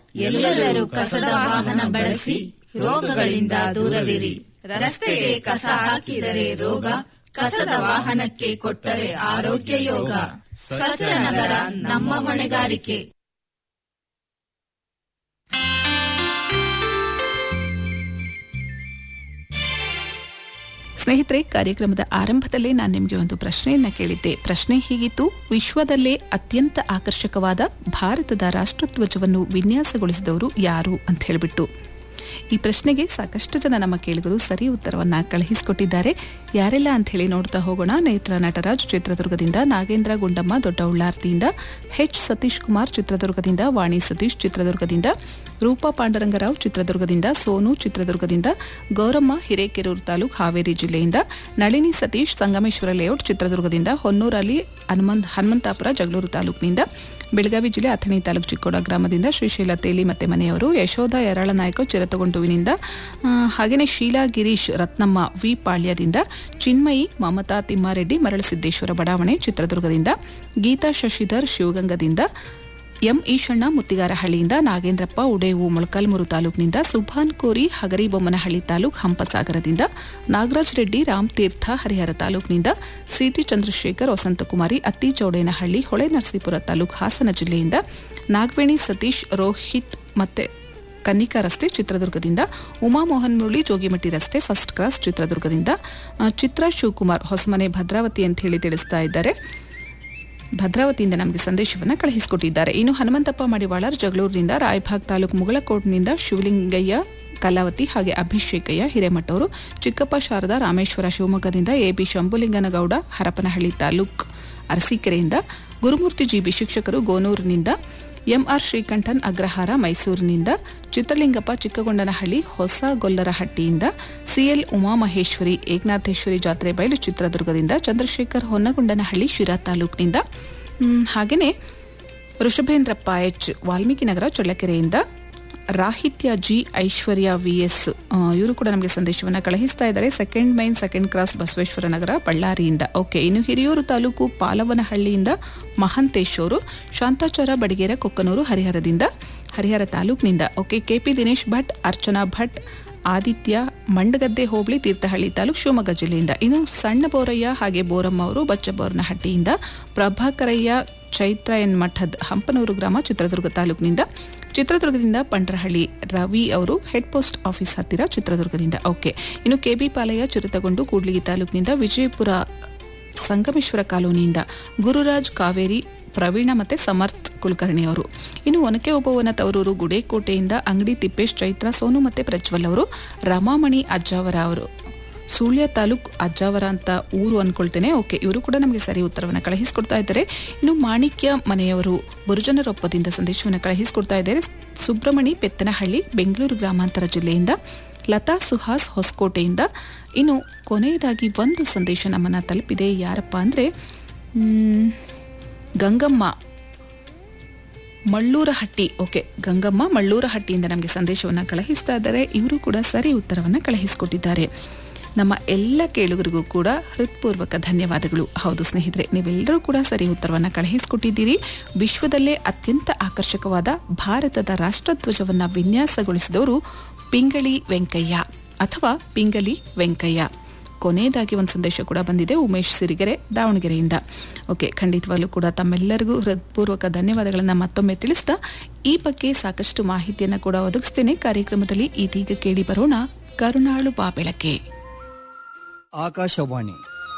ಎಲ್ಲರೂ ಕಸದ ವಾಹನ ಬಳಸಿ ರೋಗಗಳಿಂದ ದೂರವಿರಿ ರಸ್ತೆಗೆ ಕಸ ಹಾಕಿದರೆ ರೋಗ ಕಸದ ವಾಹನಕ್ಕೆ ಕೊಟ್ಟರೆ ಆರೋಗ್ಯ ಯೋಗ ಸ್ವಚ್ಛ ನಗರ ನಮ್ಮ ಹೊಣೆಗಾರಿಕೆ ಸ್ನೇಹಿತರೆ ಕಾರ್ಯಕ್ರಮದ ಆರಂಭದಲ್ಲೇ ನಾನು ನಿಮಗೆ ಒಂದು ಪ್ರಶ್ನೆಯನ್ನ ಕೇಳಿದ್ದೆ ಪ್ರಶ್ನೆ ಹೀಗಿತ್ತು ವಿಶ್ವದಲ್ಲೇ ಅತ್ಯಂತ ಆಕರ್ಷಕವಾದ ಭಾರತದ ರಾಷ್ಟ್ರಧ್ವಜವನ್ನು ವಿನ್ಯಾಸಗೊಳಿಸಿದವರು ಯಾರು ಅಂತ ಹೇಳಿಬಿಟ್ಟು ಈ ಪ್ರಶ್ನೆಗೆ ಸಾಕಷ್ಟು ಜನ ನಮ್ಮ ಕೇಳಿಗರು ಸರಿ ಉತ್ತರವನ್ನ ಕಳುಹಿಸಿಕೊಟ್ಟಿದ್ದಾರೆ ಯಾರೆಲ್ಲ ಅಂತ ಹೇಳಿ ನೋಡ್ತಾ ಹೋಗೋಣ ನೇತ್ರ ನಟರಾಜ್ ಚಿತ್ರದುರ್ಗದಿಂದ ನಾಗೇಂದ್ರ ಗುಂಡಮ್ಮ ದೊಡ್ಡ ಉಳ್ಳಾರ್ತಿಯಿಂದ ಎಚ್ ಸತೀಶ್ ಕುಮಾರ್ ಚಿತ್ರದುರ್ಗದಿಂದ ವಾಣಿ ಸತೀಶ್ ಚಿತ್ರದುರ್ಗದಿಂದ ರೂಪಾ ಪಾಂಡರಂಗರಾವ್ ಚಿತ್ರದುರ್ಗದಿಂದ ಸೋನು ಚಿತ್ರದುರ್ಗದಿಂದ ಗೌರಮ್ಮ ಹಿರೇಕೆರೂರು ತಾಲೂಕು ಹಾವೇರಿ ಜಿಲ್ಲೆಯಿಂದ ನಳಿನಿ ಸತೀಶ್ ಸಂಗಮೇಶ್ವರ ಲೇಔಟ್ ಚಿತ್ರದುರ್ಗದಿಂದ ಹೊನ್ನೂರಲ್ಲಿ ಹನುಮಂತ್ ಹನುಮಂತಾಪುರ ಜಗಳೂರು ತಾಲೂಕಿನಿಂದ ಬೆಳಗಾವಿ ಜಿಲ್ಲೆ ಅಥಣಿ ತಾಲೂಕು ಚಿಕ್ಕೋಡ ಗ್ರಾಮದಿಂದ ಶ್ರೀಶೈಲ ತೇಲಿ ಮತ್ತೆ ಮನೆಯವರು ಯಶೋಧ ಯರಾಳನಾಯಕ ಚಿರತಗೊಂಡುವಿನಿಂದ ಆ, ಹಾಗೆಯೇ ಶೀಲಾ ಗಿರೀಶ್ ರತ್ನಮ್ಮ ವಿ ಪಾಳ್ಯದಿಂದ ಚಿನ್ಮಯಿ ಮಮತಾ ತಿಮ್ಮಾರೆಡ್ಡಿ ಮರಳಸಿದ್ದೇಶ್ವರ ಬಡಾವಣೆ ಚಿತ್ರದುರ್ಗದಿಂದ ಗೀತಾ ಶಶಿಧರ್ ಶಿವಗಂಗದಿಂದ ಎಂ ಈಶಣ್ಣ ಮುತ್ತಿಗಾರಹಳ್ಳಿಯಿಂದ ನಾಗೇಂದ್ರಪ್ಪ ಉಡೇವು ಮೊಳಕಾಲ್ಮೂರು ತಾಲೂಕಿನಿಂದ ಸುಭಾನ್ ಕೋರಿ ಹಗರಿಬೊಮ್ಮನಹಳ್ಳಿ ತಾಲೂಕು ಹಂಪಸಾಗರದಿಂದ ನಾಗರಾಜ್ ರೆಡ್ಡಿ ರಾಮತೀರ್ಥ ಹರಿಹರ ತಾಲೂಕಿನಿಂದ ಸಿಟಿ ಚಂದ್ರಶೇಖರ್ ವಸಂತಕುಮಾರಿ ಅತ್ತಿಚೌಡೇನಹಳ್ಳಿ ಹೊಳೆ ನರಸೀಪುರ ತಾಲೂಕು ಹಾಸನ ಜಿಲ್ಲೆಯಿಂದ ನಾಗವೇಣಿ ಸತೀಶ್ ರೋಹಿತ್ ಮತ್ತೆ ಕನ್ನಿಕಾ ರಸ್ತೆ ಚಿತ್ರದುರ್ಗದಿಂದ ಉಮಾಮೋಹನ್ ಮುರಳಿ ಜೋಗಿಮಟ್ಟಿ ರಸ್ತೆ ಫಸ್ಟ್ ಕ್ರಾಸ್ ಚಿತ್ರದುರ್ಗದಿಂದ ಆ, ಚಿತ್ರಾ ಶಿವಕುಮಾರ್ ಹೊಸಮನೆ ಭದ್ರಾವತಿ ಅಂತ ಹೇಳಿ ತಿಳಿಸ್ತಾ ಇದ್ದಾರೆ ಭದ್ರಾವತಿಯಿಂದ ನಮಗೆ ಸಂದೇಶವನ್ನು ಕಳುಹಿಸಿಕೊಟ್ಟಿದ್ದಾರೆ ಇನ್ನು ಹನುಮಂತಪ್ಪ ಮಡಿವಾಳರ್ ಜಗಳೂರಿನಿಂದ ರಾಯಭಾಗ್ ತಾಲೂಕು ಮುಗಳಕೋಟ್ನಿಂದ ಶಿವಲಿಂಗಯ್ಯ ಕಲಾವತಿ ಹಾಗೆ ಅಭಿಷೇಕಯ್ಯ ಹಿರೇಮಠವರು ಚಿಕ್ಕಪ್ಪ ಶಾರದಾ ರಾಮೇಶ್ವರ ಶಿವಮೊಗ್ಗದಿಂದ ಎಬಿ ಶಂಭುಲಿಂಗನಗೌಡ ಹರಪನಹಳ್ಳಿ ತಾಲೂಕ್ ಅರಸೀಕೆರೆಯಿಂದ ಗುರುಮೂರ್ತಿ ಜಿಬಿ ಶಿಕ್ಷಕರು ಗೋನೂರಿನಿಂದ ಎಂಆರ್ ಶ್ರೀಕಂಠನ್ ಅಗ್ರಹಾರ ಮೈಸೂರಿನಿಂದ ಚಿತ್ರಲಿಂಗಪ್ಪ ಚಿಕ್ಕಗೊಂಡನಹಳ್ಳಿ ಹೊಸ ಗೊಲ್ಲರಹಟ್ಟಿಯಿಂದ ಸಿಎಲ್ ಉಮಾಮಹೇಶ್ವರಿ ಏಕನಾಥೇಶ್ವರಿ ಜಾತ್ರೆ ಬಯಲು ಚಿತ್ರದುರ್ಗದಿಂದ ಚಂದ್ರಶೇಖರ್ ಹೊನ್ನಗೊಂಡನಹಳ್ಳಿ ಶಿರಾ ತಾಲೂಕಿನಿಂದ ಮ್, ಹಾಗೆಯೇ ಋಷಭೇಂದ್ರಪ್ಪ ಎಚ್ ವಾಲ್ಮೀಕಿ ನಗರ ಚಳ್ಳಕೆರೆಯಿಂದ Rahitya G Aishwarya V S ಇವರು ಕೂಡ ನಮಗೆ ಸಂದೇಶವನ್ನು ಕಳುಹಿಸ್ತಾ ಇದ್ದಾರೆ second main second cross Basaveshwara Nagar ಬಳ್ಳಾರಿಯಿಂದ ಓಕೆ ಇನ್ನು ಹಿರಿಯೂರು ತಾಲೂಕು ಪಾಲವನಹಳ್ಳಿಯಿಂದ ಮಹಂತೇಶ್ ಅವರು ಶಾಂತಾಚಾರ ಬಡಿಗೇರ ಕೊಕ್ಕನೂರು ಹರಿಹರದಿಂದ ಹರಿಹರ ತಾಲೂಕಿನಿಂದ ಓಕೆ ಕೆಪಿ ದಿನೇಶ್ ಭಟ್ ಅರ್ಚನಾ ಭಟ್ ಆದಿತ್ಯ ಮಂಡಗದ್ದೆ ಹೋಬಳಿ ತೀರ್ಥಹಳ್ಳಿ ತಾಲೂಕು ಶಿವಮೊಗ್ಗ ಜಿಲ್ಲೆಯಿಂದ ಇನ್ನು ಸಣ್ಣ ಬೋರಯ್ಯ ಹಾಗೆ ಬೋರಮ್ಮ ಅವರು ಬಚ್ಚಬೋರ್ನಹಟ್ಟಿಯಿಂದ ಪ್ರಭಾಕರಯ್ಯ ಚೈತ್ರ ಎನ್ ಮಠದ್ ಹಂಪನೂರು ಗ್ರಾಮ ಚಿತ್ರದುರ್ಗ ತಾಲೂಕಿನಿಂದ ಚಿತ್ರದುರ್ಗದಿಂದ ಪಂಡ್ರಹಳ್ಳಿ ರವಿ ಅವರು ಹೆಡ್ ಪೋಸ್ಟ್ ಆಫೀಸ್ ಹತ್ತಿರ ಚಿತ್ರದುರ್ಗದಿಂದ ಓಕೆ ಇನ್ನು ಕೆಬಿ ಪಾಲಯ್ಯ ಚಿರತಗೊಂಡು ಕೂಡ್ಲಿಗಿ ತಾಲೂಕಿನಿಂದ ವಿಜಯಪುರ ಸಂಗಮೇಶ್ವರ ಕಾಲೋನಿಯಿಂದ ಗುರುರಾಜ್ ಕಾವೇರಿ ಪ್ರವೀಣ ಮತ್ತೆ ಸಮರ್ಥ್ ಕುಲಕರ್ಣಿ ಅವರು ಇನ್ನು ಒನಕೆ ಓಬವ್ವನ ತವರೂರು ಗುಡೇಕೋಟೆಯಿಂದ ಅಂಗಡಿ ತಿಪ್ಪೇಶ್ ಚೈತ್ರ ಸೋನು ಮತ್ತೆ ಪ್ರಜ್ವಲ್ ಅವರು ರಮಾಮಣಿ ಅಜ್ಜಾವರ ಅವರು ಸುಳ್ಯ ತಾಲೂಕ್ ಅಜ್ಜಾವರ ಅಂತ ಊರು ಅನ್ಕೊಳ್ತೇನೆ ಓಕೆ ಇವರು ಕೂಡ ನಮಗೆ ಸರಿ ಉತ್ತರವನ್ನು ಕಳುಹಿಸಿಕೊಡ್ತಾ ಇದ್ದಾರೆ ಇನ್ನು ಮಾಣಿಕ್ಯ ಮನೆಯವರು ಬುರುಜನರೊಪ್ಪದಿಂದ ಸಂದೇಶವನ್ನು ಕಳುಹಿಸಿಕೊಡ್ತಾ ಇದ್ದಾರೆ ಸುಬ್ರಮಣಿ ಪೆತ್ತನಹಳ್ಳಿ ಬೆಂಗಳೂರು ಗ್ರಾಮಾಂತರ ಜಿಲ್ಲೆಯಿಂದ ಲತಾ ಸುಹಾಸ್ ಹೊಸಕೋಟೆಯಿಂದ ಇನ್ನು ಕೊನೆಯದಾಗಿ ಒಂದು ಸಂದೇಶ ನಮ್ಮನ್ನು ತಲುಪಿದೆ ಯಾರಪ್ಪ ಅಂದರೆ ಗಂಗಮ್ಮ ಮಳ್ಳೂರಹಟ್ಟಿ ಓಕೆ ಗಂಗಮ್ಮ ಮಳ್ಳೂರಹಟ್ಟಿಯಿಂದ ನಮಗೆ ಸಂದೇಶವನ್ನು ಕಳುಹಿಸ್ತಾ ಇದ್ದಾರೆ ಇವರು ಕೂಡ ಸರಿ ಉತ್ತರವನ್ನು ಕಳುಹಿಸಿಕೊಟ್ಟಿದ್ದಾರೆ ನಮ್ಮ ಎಲ್ಲ ಕೇಳುಗರಿಗೂ ಕೂಡ ಹೃತ್ಪೂರ್ವಕ ಧನ್ಯವಾದಗಳು ಹೌದು ಸ್ನೇಹಿತರೆ ನೀವೆಲ್ಲರೂ ಕೂಡ ಸರಿ ಉತ್ತರವನ್ನು ಕಳುಹಿಸಿಕೊಟ್ಟಿದ್ದೀರಿ ವಿಶ್ವದಲ್ಲೇ ಅತ್ಯಂತ ಆಕರ್ಷಕವಾದ ಭಾರತದ ರಾಷ್ಟ್ರಧ್ವಜವನ್ನು ವಿನ್ಯಾಸಗೊಳಿಸಿದವರು ಪಿಂಗಳಿ ವೆಂಕಯ್ಯ ಅಥವಾ ಪಿಂಗಲಿ ವೆಂಕಯ್ಯ ಕೊನೆಯದಾಗಿ ಒಂದು ಸಂದೇಶ ಕೂಡ ಬಂದಿದೆ ಉಮೇಶ್ ಸಿರಿಗೆರೆ ದಾವಣಗೆರೆಯಿಂದ ಓಕೆ ಖಂಡಿತವಾಗ್ಲೂ ಕೂಡ ತಮ್ಮೆಲ್ಲರಿಗೂ ಹೃತ್ಪೂರ್ವಕ ಧನ್ಯವಾದಗಳನ್ನು ಮತ್ತೊಮ್ಮೆ ತಿಳಿಸ್ತಾ ಈ ಬಗ್ಗೆ ಸಾಕಷ್ಟು ಮಾಹಿತಿಯನ್ನು ಕೂಡ ಒದಗಿಸ್ತೇನೆ ಕಾರ್ಯಕ್ರಮದಲ್ಲಿ ಇದೀಗ ಕೇಳಿ ಬರೋಣ ಕರುಣಾಳು ಬಾಬೆಳಕೆ ಆಕಾಶವಾಣಿ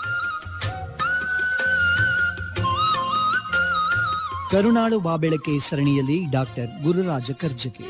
ಕರುಣಾಳು ಬಾಬೆಳಕೆ ಸರಣಿಯಲ್ಲಿ ಡಾಕ್ಟರ್ ಗುರುರಾಜ ಕರ್ಜಗಿ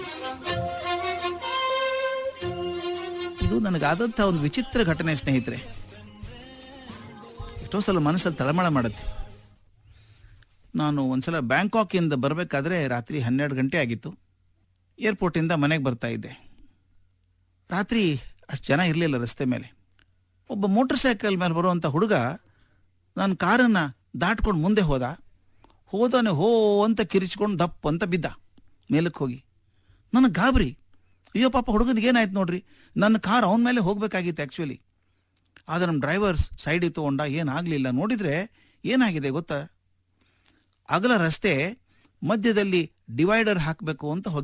ಇದು ನನಗಾದಂಥ ಒಂದು ವಿಚಿತ್ರ ಘಟನೆ ಸ್ನೇಹಿತರೆ ಎಷ್ಟೋ ಸಲ ಮನಸ್ಸಲ್ಲಿ ತಳಮಳ ಮಾಡುತ್ತೆ ನಾನು ಒಂದ್ಸಲ ಬ್ಯಾಂಕಾಕಿಂದ ಬರಬೇಕಾದ್ರೆ ರಾತ್ರಿ ಹನ್ನೆರಡು ಗಂಟೆ ಆಗಿತ್ತು ಏರ್ಪೋರ್ಟಿಂದ ಮನೆಗೆ ಬರ್ತಾ ಇದ್ದೆ ರಾತ್ರಿ ಅಷ್ಟು ಜನ ಇರಲಿಲ್ಲ ರಸ್ತೆ ಮೇಲೆ ಒಬ್ಬ ಮೋಟರ್ ಸೈಕಲ್ ಮೇಲೆ ಬರುವಂಥ ಹುಡುಗ ನನ್ನ ಕಾರನ್ನು ದಾಟ್ಕೊಂಡು ಮುಂದೆ ಹೋದ ಹೋದವನೇ ಹೋ ಅಂತ ಕಿರಿಚ್ಕೊಂಡು ದಪ್ಪ ಅಂತ ಬಿದ್ದ ಮೇಲಕ್ಕೆ ಹೋಗಿ ನನಗೆ ಗಾಬರಿ ಅಯ್ಯೋ ಪಾಪ ಹುಡುಗನಿಗೆ ಏನಾಯ್ತು ನೋಡ್ರಿ ನನ್ನ ಕಾರ್ ಅವನ ಮೇಲೆ ಹೋಗ್ಬೇಕಾಗಿತ್ತು ಆ್ಯಕ್ಚುಲಿ ಆದರೆ ನಮ್ಮ ಡ್ರೈವರ್ಸ್ ಸೈಡಿಗೆ ತೊಗೊಂಡ ಏನಾಗಲಿಲ್ಲ ನೋಡಿದರೆ ಏನಾಗಿದೆ ಗೊತ್ತಾ ಅಗಲ ರಸ್ತೆ ಮಧ್ಯದಲ್ಲಿ ಡಿವೈಡರ್ ಹಾಕಬೇಕು ಅಂತ ಹೋಗಿ